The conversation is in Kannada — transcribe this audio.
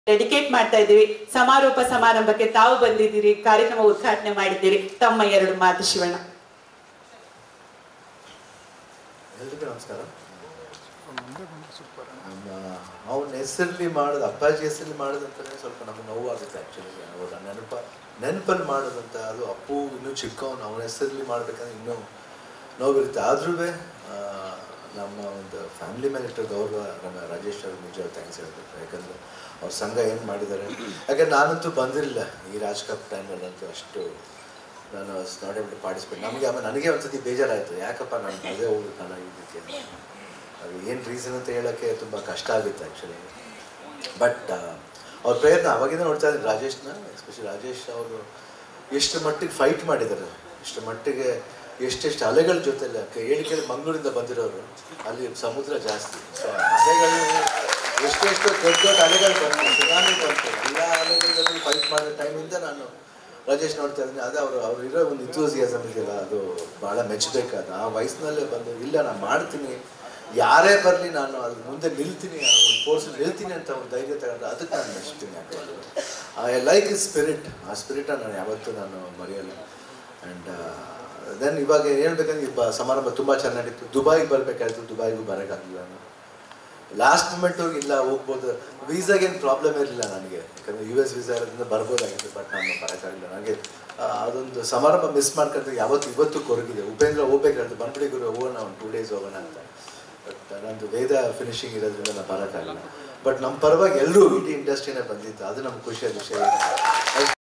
ಡೆಡಿಕೇಟ್ ಮಾಡ್ತಾ ಇದ್ದೀವಿ ಸಮಾರೋಪ ಸಮಾರಂಭಕ್ಕೆ ತಾವು ಬಂದಿದ್ದೀರಿ ಕಾರ್ಯಕ್ರಮ ಉದ್ಘಾಟನೆ ಮಾಡಿದ್ದೀರಿ ತಮ್ಮ ಎರಡು ಮಾತು ಶಿವಣ್ಣ ಎಲ್ರಿಗೂ ನಮಸ್ಕಾರ ನಮ್ಮ ಅವನ ಹೆಸರಲ್ಲಿ ಮಾಡೋದು ಅಪ್ಪಾಜಿ ಹೆಸರಲ್ಲಿ ಮಾಡೋದಂತಲೇ ಸ್ವಲ್ಪ ನಮ್ಗೆ ನೋವಾಗುತ್ತೆ ಆ್ಯಕ್ಚುಲಿ ಅವರ ನೆನಪ ನೆನಪಲ್ಲಿ ಮಾಡೋದಂತ ಅದು ಅಪ್ಪು ಇನ್ನೂ ಚಿಕ್ಕವನು ಅವನ ಹೆಸರಲ್ಲಿ ಮಾಡ್ಬೇಕಂದ್ರೆ ಇನ್ನೂ ನೋವಿರುತ್ತೆ ಆದ್ರೂ ನಮ್ಮ ಒಂದು ಫ್ಯಾಮಿಲಿ ಮೇಲೆ ಇಟ್ಟ ಗೌರವ ನಮ್ಮ ರಾಜೇಶ್ ಅವ್ರಿಗೆ ನಿಜ ಥ್ಯಾಂಕ್ಸ್ ಹೇಳ್ಬೇಕು ಯಾಕಂದ್ರೆ ಅವ್ರ ಸಂಘ ಏನು ಮಾಡಿದ್ದಾರೆ ಯಾಕಂದ್ರೆ ನಾನಂತೂ ಬಂದಿರಲಿಲ್ಲ ಈ ರಾಜ್ ಕಪ್ ಟೈಮಲ್ಲಂತೂ ಅಷ್ಟು ನಾನು ನಾಟ್ ಏಬಲ್ ಪಾರ್ಟಿಸಿಪೇಟ್ ನಮಗೆ ಆಮೇಲೆ ನನಗೆ ಒಂದ್ಸತಿ ಬೇಜಾರಾಯಿತು ಯಾಕಪ್ಪ ನಾನು ಅದೇ ಹೋಗ್ಬೇಕಲ್ಲ ಇದಕ್ಕೆ ಅದು ಏನು ರೀಸನ್ ಅಂತ ಹೇಳೋಕ್ಕೆ ತುಂಬ ಕಷ್ಟ ಆಗುತ್ತೆ ಆ್ಯಕ್ಚುಲಿ ಬಟ್ ಅವ್ರ ಪ್ರಯತ್ನ ಅವಾಗಿಂದ ನೋಡ್ತಾ ಇದ್ದೀನಿ ರಾಜೇಶ್ನ ಎಸ್ಪೆಷಲಿ ರಾಜೇಶ್ ಅವರು ಎಷ್ಟು ಮಟ್ಟಿಗೆ ಫೈಟ್ ಮಾಡಿದ್ದಾರೆ ಎಷ್ಟು ಮಟ್ಟಿಗೆ ಎಷ್ಟೆಷ್ಟು ಅಲೆಗಳ ಜೊತೆಲ್ಲ ಹೇಳಿ ಕೇಳಿ ಮಂಗಳೂರಿಂದ ಬಂದಿರೋರು ಅಲ್ಲಿ ಸಮುದ್ರ ಜಾಸ್ತಿ ಸೊ ಅಲೆಗಳು ಎಷ್ಟೆಷ್ಟು ದೊಡ್ಡ ದೊಡ್ಡ ಅಲೆಗಳು ಬಂತು ಸುನಾಮಿ ಬಂತು ಎಲ್ಲ ಅಲೆಗಳ ಜೊತೆ ಫೈಟ್ ಮಾಡಿದ ಟೈಮಿಂದ ನಾನು ರಾಜೇಶ್ ನೋಡ್ತಾ ಇದ್ದೀನಿ ಅದು ಅವರು ಅವ್ರು ಇರೋ ಒಂದು ಇಂಥೂಸಿಯಾಸಮ್ ಇದೆಯಲ್ಲ ಅದು ಭಾಳ ಮೆಚ್ಚಬೇಕಾದ ಆ ವಯಸ್ಸಿನಲ್ಲೇ ಬಂದು ಇಲ್ಲ ನಾನು ಮಾಡ್ತೀನಿ ಯಾರೇ ಬರಲಿ ನಾನು ಅದ್ರ ಮುಂದೆ ನಿಲ್ತೀನಿ ಆ ಒಂದು ಫೋರ್ಸ್ ನಿಲ್ತೀನಿ ಅಂತ ಒಂದು ಧೈರ್ಯ ತಗೊಂಡ್ರೆ ಅದಕ್ಕೆ ನಾನು ಮೆಚ್ತೀನಿ ಐ ಲೈಕ್ ಇಸ್ ಸ್ಪಿರಿಟ್ ಆ ಸ್ಪಿರಿಟನ್ನು ನಾನು ಯಾವತ್ತೂ ನಾನು ಮರೆಯಲ್ಲ ಆ್ಯಂಡ್ ದೆನ್ ಇವಾಗ ಹೇಳ್ಬೇಕಂದ್ರೆ ಈ ಬ- ಸಮಾರಂಭ ತುಂಬ ಚೆನ್ನಾಗಿತ್ತು ದುಬೈಗೆ ಬರಬೇಕಾಯ್ತು ದುಬೈಗೂ ಬರೋಕ್ಕಾಗಲಿಲ್ಲ ನಾನು ಲಾಸ್ಟ್ ಮೂಮೆಂಟ್ವರೆಗೆ ಇಲ್ಲ ಹೋಗ್ಬೋದು ವೀಸಾಗೆ ಏನು ಪ್ರಾಬ್ಲಮ್ ಇರಲಿಲ್ಲ ನನಗೆ ಯಾಕಂದರೆ ಯು ಎಸ್ ವೀಸಾ ಇರೋದ್ರಿಂದ ಬರ್ಬೋದಾಗಿತ್ತು ಬಟ್ ನಾನು ಬರೋಕ್ಕಾಗಲಿಲ್ಲ ನನಗೆ ಆ, ಅದೊಂದು ಸಮಾರಂಭ ಮಿಸ್ ಮಾಡ್ಕೊಂಡ್ರೆ ಯಾವತ್ತು ಇವತ್ತು ಕೊರಗಿದೆ ಉಪೇಂದ್ರ ಹೋಗ್ಬೇಕಾದ್ರೆ ಬಂದ್ಬಿಡಿ ಗುರು ಹೋಗೋಣ ಒಂದು ಟೂ ಡೇಸ್ ಹೋಗೋಣ ಅಂತ ಬಟ್ ನಂದು ವೇದ ಫಿನಿಶಿಂಗ್ ಇರೋದ್ರಿಂದ ನಾನು ಬರೋಕ್ಕಾಗಲ್ಲ ಬಟ್ ನಮ್ಮ ಪರವಾಗಿ ಎಲ್ಲರೂ ಇಡೀ ಇಂಡಸ್ಟ್ರಿನೇ ಬಂದಿತ್ತು ಅದು ನಮ್ಗೆ ಖುಷಿಯಾದ ವಿಷಯ